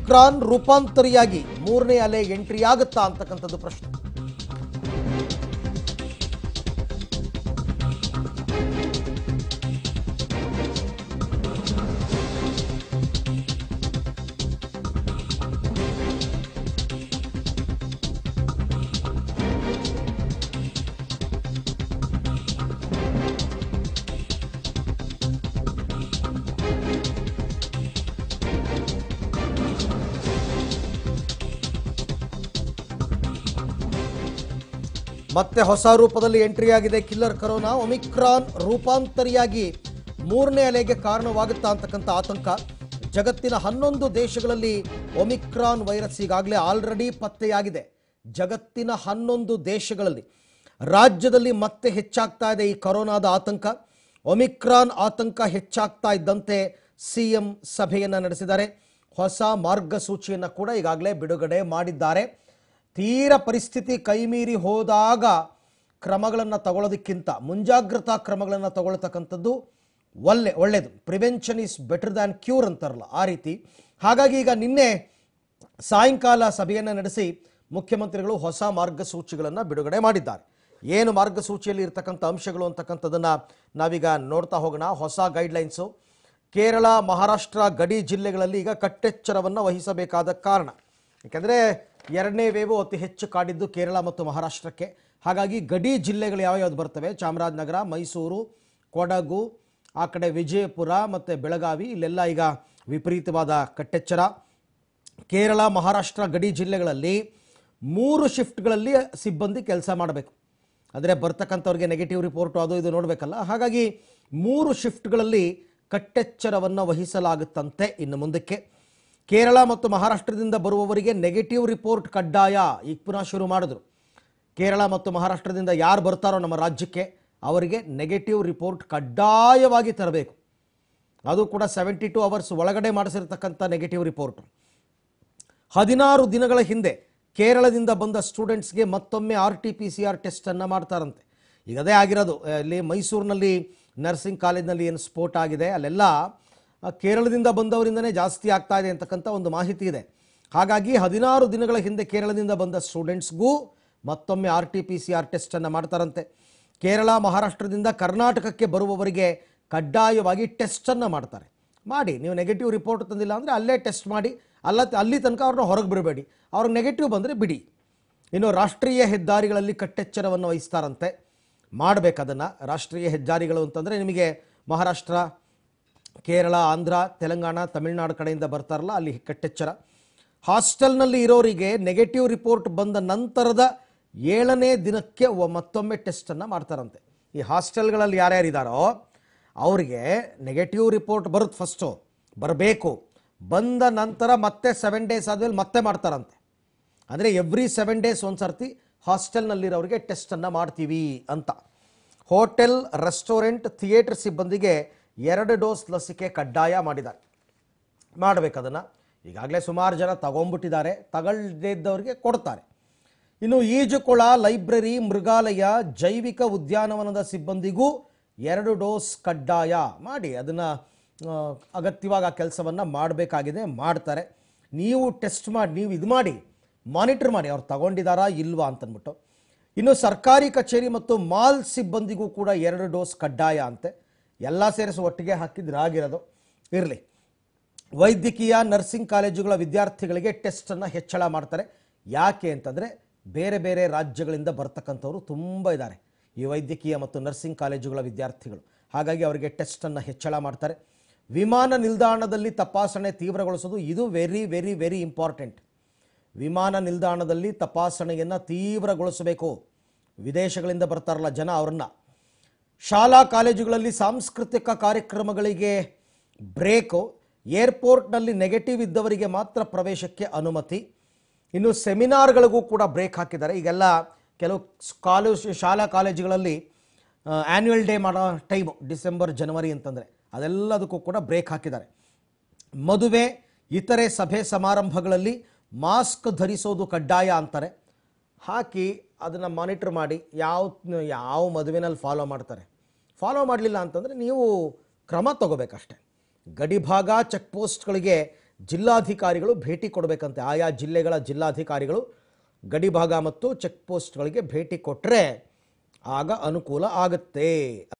Omicron ರೂಪಾಂತರಿಯಾಗಿ ಮೂರನೇ ಅಲೆ entry ಆಗುತ್ತಾ ಅಂತಕ್ಕಂಥದ್ದು ಪ್ರಶ್ನೆ ಮತ್ತೆ ಹೊಸ ರೂಪದಲ್ಲಿ ಎಂಟ್ರಿ ಆಗಿದೆ ಕಿಲ್ಲರ್ ಕರೋನಾ ಒಮಿಕ್ರಾನ್ ರೂಪಾಂತರಿಯಾಗಿ ಮೂರನೇ ಅಲೆಗೆ ಕಾರಣವಾಗುತ್ತಾ ಅಂತಕ್ಕಂಥ ಆತಂಕ ಜಗತ್ತಿನ ಹನ್ನೊಂದು ದೇಶಗಳಲ್ಲಿ ಒಮಿಕ್ರಾನ್ ವೈರಸ್ ಈಗಾಗಲೇ ಆಲ್ರೆಡಿ ಪತ್ತೆಯಾಗಿದೆ ಜಗತ್ತಿನ ಹನ್ನೊಂದು ದೇಶಗಳಲ್ಲಿ ರಾಜ್ಯದಲ್ಲಿ ಮತ್ತೆ ಹೆಚ್ಚಾಗ್ತಾ ಇದೆ ಈ ಕರೋನಾದ ಆತಂಕ ಒಮಿಕ್ರಾನ್ ಆತಂಕ ಹೆಚ್ಚಾಗ್ತಾ ಇದ್ದಂತೆ ಸಿಎಂ ಸಭೆಯನ್ನು ನಡೆಸಿದ್ದಾರೆ ಹೊಸ ಮಾರ್ಗಸೂಚಿಯನ್ನು ಕೂಡ ಈಗಾಗಲೇ ಬಿಡುಗಡೆ ಮಾಡಿದ್ದಾರೆ ತೀರ ಪರಿಸ್ಥಿತಿ ಕೈಮೀರಿ ಹೋದಾಗ ಕ್ರಮಗಳನ್ನು ತಗೊಳ್ಳೋದಕ್ಕಿಂತ ಮುಂಜಾಗ್ರತಾ ಕ್ರಮಗಳನ್ನು ತಗೊಳ್ತಕ್ಕಂಥದ್ದು ಒಳ್ಳೆ ಒಳ್ಳೆಯದು prevention is better than cure ಅಂತಾರಲ್ಲ ಆ ರೀತಿ ಹಾಗಾಗಿ ಈಗ ನಿನ್ನೆ ಸಾಯಂಕಾಲ ಸಭೆಯನ್ನು ನಡೆಸಿ ಮುಖ್ಯಮಂತ್ರಿಗಳು ಹೊಸ ಮಾರ್ಗಸೂಚಿಗಳನ್ನು ಬಿಡುಗಡೆ ಮಾಡಿದ್ದಾರೆ ಏನು ಮಾರ್ಗಸೂಚಿಯಲ್ಲಿ ಇರ್ತಕ್ಕಂಥ ಅಂಶಗಳು ಅಂತಕ್ಕಂಥದ್ದನ್ನು ನಾವೀಗ ನೋಡ್ತಾ ಹೋಗೋಣ ಹೊಸ ಗೈಡ್ಲೈನ್ಸು ಕೇರಳ ಮಹಾರಾಷ್ಟ್ರ ಗಡಿ ಜಿಲ್ಲೆಗಳಲ್ಲಿ ಈಗ ಕಟ್ಟೆಚ್ಚರವನ್ನು ವಹಿಸಬೇಕಾದ ಕಾರಣ ಯಾಕೆಂದರೆ ಎರಡನೇ ವೇವು ಅತಿ ಹೆಚ್ಚು ಕಾಡಿದ್ದು ಕೇರಳ ಮತ್ತು ಮಹಾರಾಷ್ಟ್ರಕ್ಕೆ ಹಾಗಾಗಿ ಗಡಿ ಜಿಲ್ಲೆಗಳು ಯಾವ್ಯಾವ್ದು ಬರ್ತವೆ ಚಾಮರಾಜನಗರ ಮೈಸೂರು ಕೊಡಗು ಆ ಕಡೆ ವಿಜಯಪುರ ಮತ್ತು ಬೆಳಗಾವಿ ಇಲ್ಲೆಲ್ಲ ಈಗ ವಿಪರೀತವಾದ ಕಟ್ಟೆಚ್ಚರ ಕೇರಳ ಮಹಾರಾಷ್ಟ್ರ ಗಡಿ ಜಿಲ್ಲೆಗಳಲ್ಲಿ ಮೂರು ಶಿಫ್ಟ್ಗಳಲ್ಲಿ ಸಿಬ್ಬಂದಿ ಕೆಲಸ ಮಾಡಬೇಕು ಅಂದರೆ ಬರ್ತಕ್ಕಂಥವ್ರಿಗೆ ನೆಗೆಟಿವ್ ರಿಪೋರ್ಟು ಅದು ಇದು ನೋಡಬೇಕಲ್ಲ ಹಾಗಾಗಿ ಮೂರು ಶಿಫ್ಟ್ಗಳಲ್ಲಿ ಕಟ್ಟೆಚ್ಚರವನ್ನು ವಹಿಸಲಾಗುತ್ತಂತೆ ಇನ್ನು ಮುಂದಕ್ಕೆ ಕೇರಳ ಮತ್ತು ಮಹಾರಾಷ್ಟ್ರದಿಂದ ಬರುವವರಿಗೆ ನೆಗೆಟಿವ್ ರಿಪೋರ್ಟ್ ಕಡ್ಡಾಯ ಈಗ ಪುನಃ ಶುರು ಮಾಡಿದ್ರು ಕೇರಳ ಮತ್ತು ಮಹಾರಾಷ್ಟ್ರದಿಂದ ಯಾರು ಬರ್ತಾರೋ ನಮ್ಮ ರಾಜ್ಯಕ್ಕೆ ಅವರಿಗೆ ನೆಗೆಟಿವ್ ರಿಪೋರ್ಟ್ ಕಡ್ಡಾಯವಾಗಿ ತರಬೇಕು ಅದು ಕೂಡ ಸೆವೆಂಟಿ ಟು ಅವರ್ಸ್ ಒಳಗಡೆ ಮಾಡಿಸಿರ್ತಕ್ಕಂಥ ನೆಗೆಟಿವ್ ರಿಪೋರ್ಟ್ ಹದಿನಾರು ದಿನಗಳ ಹಿಂದೆ ಕೇರಳದಿಂದ ಬಂದ ಸ್ಟೂಡೆಂಟ್ಸ್ಗೆ ಮತ್ತೊಮ್ಮೆ R T P C R ಟೆಸ್ಟನ್ನು ಮಾಡ್ತಾರಂತೆ ಈಗ ಅದೇ ಆಗಿರೋದು ಅಲ್ಲಿ ಮೈಸೂರಿನಲ್ಲಿ ನರ್ಸಿಂಗ್ ಕಾಲೇಜ್ನಲ್ಲಿ ಏನು ಸ್ಫೋಟ ಆಗಿದೆ ಅಲ್ಲೆಲ್ಲ ಆ, ಕೇರಳದಿಂದ ಬಂದವರಿಂದನೇ ಜಾಸ್ತಿ ಆಗ್ತಾ ಇದೆ ಅಂತಕ್ಕಂಥ ಒಂದು ಮಾಹಿತಿ ಇದೆ ಹಾಗಾಗಿ ಹದಿನಾರು ದಿನಗಳ ಹಿಂದೆ ಕೇರಳದಿಂದ ಬಂದ ಸ್ಟೂಡೆಂಟ್ಸ್ಗೂ ಮತ್ತೊಮ್ಮೆ R T P C R ಟೆಸ್ಟನ್ನು ಮಾಡ್ತಾರಂತೆ ಕೇರಳ ಮಹಾರಾಷ್ಟ್ರದಿಂದ ಕರ್ನಾಟಕಕ್ಕೆ ಬರುವವರಿಗೆ ಕಡ್ಡಾಯವಾಗಿ ಟೆಸ್ಟನ್ನು ಮಾಡ್ತಾರೆ ಮಾಡಿ ನೀವು ನೆಗೆಟಿವ್ ರಿಪೋರ್ಟ್ ತಂದಿಲ್ಲ ಅಂದರೆ ಅಲ್ಲೇ ಟೆಸ್ಟ್ ಮಾಡಿ ಅಲ್ಲ ಅಲ್ಲಿ ತನಕ ಅವ್ರನ್ನ ಹೊರಗೆ ಬಿಡಬೇಡಿ ಅವ್ರಿಗೆ ನೆಗೆಟಿವ್ ಬಂದರೆ ಬಿಡಿ ಇನ್ನು ರಾಷ್ಟ್ರೀಯ ಹೆದ್ದಾರಿಗಳಲ್ಲಿ ಕಟ್ಟೆಚ್ಚರವನ್ನು ವಹಿಸ್ತಾರಂತೆ ಮಾಡಬೇಕು ಅದನ್ನು ರಾಷ್ಟ್ರೀಯ ಹೆದ್ದಾರಿಗಳು ಅಂತಂದರೆ ನಿಮಗೆ ಮಹಾರಾಷ್ಟ್ರ ಕೇರಳ ಆಂಧ್ರ ತೆಲಂಗಾಣ ತಮಿಳುನಾಡು ಕಡೆಯಿಂದ ಬರ್ತಾರಲ್ಲ ಅಲ್ಲಿ ಕಟ್ಟೆಚ್ಚರ ಹಾಸ್ಟೆಲ್ನಲ್ಲಿ ಇರೋರಿಗೆ ನೆಗೆಟಿವ್ ರಿಪೋರ್ಟ್ ಬಂದ ನಂತರದ ಏಳನೇ ದಿನಕ್ಕೆ ಒ- ಮತ್ತೊಮ್ಮೆ ಟೆಸ್ಟನ್ನು ಮಾಡ್ತಾರಂತೆ ಈ ಹಾಸ್ಟೆಲ್ಗಳಲ್ಲಿ ಯಾರ್ಯಾರಿದ್ದಾರೋ ಅವರಿಗೆ ನೆಗೆಟಿವ್ ರಿಪೋರ್ಟ್ ಬರುತ್ತೆ ಫಸ್ಟು ಬರಬೇಕು ಬಂದ ನಂತರ ಮತ್ತೆ ಸೆವೆನ್ ಡೇಸ್ ಆದಮೇಲೆ ಮತ್ತೆ ಮಾಡ್ತಾರಂತೆ ಅಂದರೆ ಎವ್ರಿ ಸೆವೆನ್ ಡೇಸ್ ಒಂದು ಸರ್ತಿ ಹಾಸ್ಟೆಲ್ನಲ್ಲಿರೋರಿಗೆ ಟೆಸ್ಟನ್ನು ಮಾಡ್ತೀವಿ ಅಂತ ಹೋಟೆಲ್ ರೆಸ್ಟೋರೆಂಟ್ ಥಿಯೇಟರ್ ಸಿಬ್ಬಂದಿಗೆ ಎರಡು ಡೋಸ್ ಲಸಿಕೆ ಕಡ್ಡಾಯ ಮಾಡಿದ್ದಾರೆ ಮಾಡಬೇಕು ಅದನ್ನು ಈಗಾಗಲೇ ಸುಮಾರು ಜನ ತಗೊಂಡ್ಬಿಟ್ಟಿದ್ದಾರೆ ತಗೊಳ್ಳದೇ ಇದ್ದವರಿಗೆ ಕೊಡ್ತಾರೆ ಇನ್ನು ಈಜುಕೊಳ ಲೈಬ್ರರಿ ಮೃಗಾಲಯ ಜೈವಿಕ ಉದ್ಯಾನವನದ ಸಿಬ್ಬಂದಿಗೂ ಎರಡು ಡೋಸ್ ಕಡ್ಡಾಯ ಮಾಡಿ ಅದನ್ನು ಅಗತ್ಯವಾಗಿ ಆ ಕೆಲಸವನ್ನು ಮಾಡಬೇಕಾಗಿದೆ ಮಾಡ್ತಾರೆ ನೀವು ಟೆಸ್ಟ್ ಮಾಡಿ ನೀವು ಇದು ಮಾಡಿ ಮಾನಿಟರ್ ಮಾಡಿ ಅವ್ರು ತಗೊಂಡಿದ್ದಾರಾ ಇಲ್ವಾ ಅಂತಂದ್ಬಿಟ್ಟು ಇನ್ನು ಸರ್ಕಾರಿ ಕಚೇರಿ ಮತ್ತು ಮಾಲ್ ಸಿಬ್ಬಂದಿಗೂ ಕೂಡ ಎರಡು ಡೋಸ್ ಕಡ್ಡಾಯ ಅಂತೆ ಎಲ್ಲ ಸೇರಿಸಿ ಒಟ್ಟಿಗೆ ಹಾಕಿದ್ರೆ ಆಗಿರೋದು ಇರಲಿ ವೈದ್ಯಕೀಯ ನರ್ಸಿಂಗ್ ಕಾಲೇಜುಗಳ ವಿದ್ಯಾರ್ಥಿಗಳಿಗೆ ಟೆಸ್ಟನ್ನು ಹೆಚ್ಚಳ ಮಾಡ್ತಾರೆ ಯಾಕೆ ಅಂತಂದರೆ ಬೇರೆ ಬೇರೆ ರಾಜ್ಯಗಳಿಂದ ಬರ್ತಕ್ಕಂಥವ್ರು ತುಂಬ ಇದ್ದಾರೆ ಈ ವೈದ್ಯಕೀಯ ಮತ್ತು ನರ್ಸಿಂಗ್ ಕಾಲೇಜುಗಳ ವಿದ್ಯಾರ್ಥಿಗಳು ಹಾಗಾಗಿ ಅವರಿಗೆ ಟೆಸ್ಟನ್ನು ಹೆಚ್ಚಳ ಮಾಡ್ತಾರೆ ವಿಮಾನ ನಿಲ್ದಾಣದಲ್ಲಿ ತಪಾಸಣೆ ತೀವ್ರಗೊಳಿಸೋದು ಇದು ವೆರಿ ವೆರಿ ವೆರಿ ಇಂಪಾರ್ಟೆಂಟ್ ವಿಮಾನ ನಿಲ್ದಾಣದಲ್ಲಿ ತಪಾಸಣೆಯನ್ನು ತೀವ್ರಗೊಳಿಸಬೇಕು ವಿದೇಶಗಳಿಂದ ಬರ್ತಾರಲ್ಲ ಜನ ಅವರನ್ನು ಶಾಲಾ ಕಾಲೇಜುಗಳಲ್ಲಿ ಸಾಂಸ್ಕೃತಿಕ ಕಾರ್ಯಕ್ರಮಗಳಿಗೆ ಬ್ರೇಕು ಏರ್ಪೋರ್ಟ್ನಲ್ಲಿ ನೆಗೆಟಿವ್ ಇದ್ದವರಿಗೆ ಮಾತ್ರ ಪ್ರವೇಶಕ್ಕೆ ಅನುಮತಿ ಇನ್ನು ಸೆಮಿನಾರ್ಗಳಿಗೂ ಕೂಡ ಬ್ರೇಕ್ ಹಾಕಿದ್ದಾರೆ ಈಗೆಲ್ಲ ಕೆಲವು ಕಾಲೇಜ್ ಶಾಲಾ ಕಾಲೇಜುಗಳಲ್ಲಿ ಆ್ಯನ್ಯುವಲ್ ಡೇ ಮಾಡೋ ಟೈಮು ಡಿಸೆಂಬರ್ ಜನವರಿ ಅಂತಂದರೆ ಅದೆಲ್ಲದಕ್ಕೂ ಕೂಡ ಬ್ರೇಕ್ ಹಾಕಿದ್ದಾರೆ ಮದುವೆ ಇತರೆ ಸಭೆ ಸಮಾರಂಭಗಳಲ್ಲಿ ಮಾಸ್ಕ್ ಧರಿಸೋದು ಕಡ್ಡಾಯ ಅಂತಾರೆ ಹಾಕಿ ಅದನ್ನು ಮಾನಿಟರ್ ಮಾಡಿ ಯಾವ ಯಾವ ಮದುವೆನಲ್ಲಿ ಫಾಲೋ ಮಾಡ್ತಾರೆ ಫಾಲೋ ಮಾಡಲಿಲ್ಲ ಅಂತಂದರೆ ನೀವು ಕ್ರಮ ತಗೋಬೇಕಷ್ಟೆ ಗಡಿಭಾಗ ಚೆಕ್ ಪೋಸ್ಟ್ಗಳಿಗೆ ಜಿಲ್ಲಾಧಿಕಾರಿಗಳು ಭೇಟಿ ಕೊಡಬೇಕಂತೆ ಆಯಾ ಜಿಲ್ಲೆಗಳ ಜಿಲ್ಲಾಧಿಕಾರಿಗಳು ಗಡಿಭಾಗ ಮತ್ತು ಚೆಕ್ ಪೋಸ್ಟ್ಗಳಿಗೆ ಭೇಟಿ ಕೊಟ್ಟರೆ ಆಗ ಅನುಕೂಲ ಆಗುತ್ತೆ